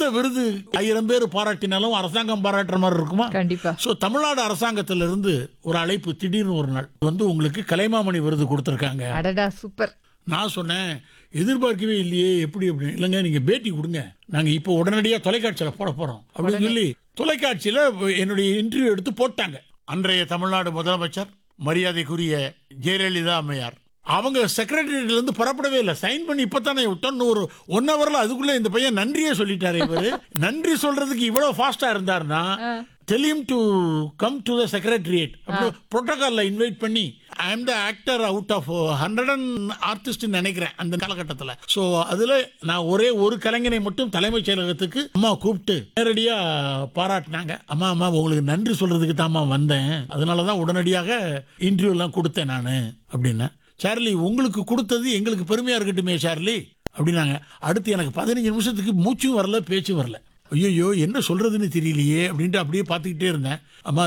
அடுத்த விருது ஆயிரம் பேர் பாராட்டினாலும் அரசாங்கம் பாராட்டுற மாதிரி இருக்குமா கண்டிப்பா ஸோ தமிழ்நாடு அரசாங்கத்திலிருந்து ஒரு அழைப்பு திடீர்னு ஒரு நாள் வந்து உங்களுக்கு கலைமாமணி விருது கொடுத்துருக்காங்க அடடா சூப்பர் நான் சொன்னேன் எதிர்பார்க்கவே இல்லையே எப்படி அப்படின்னு இல்லைங்க நீங்க பேட்டி கொடுங்க நாங்க இப்போ உடனடியா தொலைக்காட்சியில போட போறோம் அப்படின்னு சொல்லி தொலைக்காட்சியில என்னுடைய இன்டர்வியூ எடுத்து போட்டாங்க அன்றைய தமிழ்நாடு முதலமைச்சர் மரியாதைக்குரிய ஜெயலலிதா அம்மையார் அவங்க செக்ரட்டரியேட்ல இருந்து புறப்படவே இல்லை சைன் பண்ணி இப்பதானே விட்டோம்னு ஒரு ஒன் ஹவர்ல அதுக்குள்ள இந்த பையன் நன்றியே சொல்லிட்டாரு இவரு நன்றி சொல்றதுக்கு இவ்வளவு ஃபாஸ்டா இருந்தாருன்னா tell him to come to the secretariat அப்புறம் புரோட்டோகால்ல இன்வைட் பண்ணி I am the actor out of hundred and artist நினைக்கிறேன் அந்த காலகட்டத்தில் ஸோ அதுல நான் ஒரே ஒரு கலைஞனை மட்டும் தலைமைச் செயலகத்துக்கு அம்மா கூப்பிட்டு நேரடியா பாராட்டினாங்க அம்மா அம்மா உங்களுக்கு நன்றி சொல்றதுக்கு தாம்மா வந்தேன் அதனால தான் உடனடியாக இன்டர்வியூ எல்லாம் கொடுத்தேன் நான் அப்படின்னேன் சார்லி உங்களுக்கு கொடுத்தது எங்களுக்கு பெருமையா இருக்கட்டுமே சார்லி அப்படின்னாங்க அடுத்து எனக்கு பதினஞ்சு நிமிஷத்துக்கு மூச்சும் வரல பேச்சும் வரல ஐயோ என்ன சொல்றதுன்னு தெரியலையே அப்படின்ட்டு அப்படியே பார்த்துக்கிட்டே இருந்தேன் அம்மா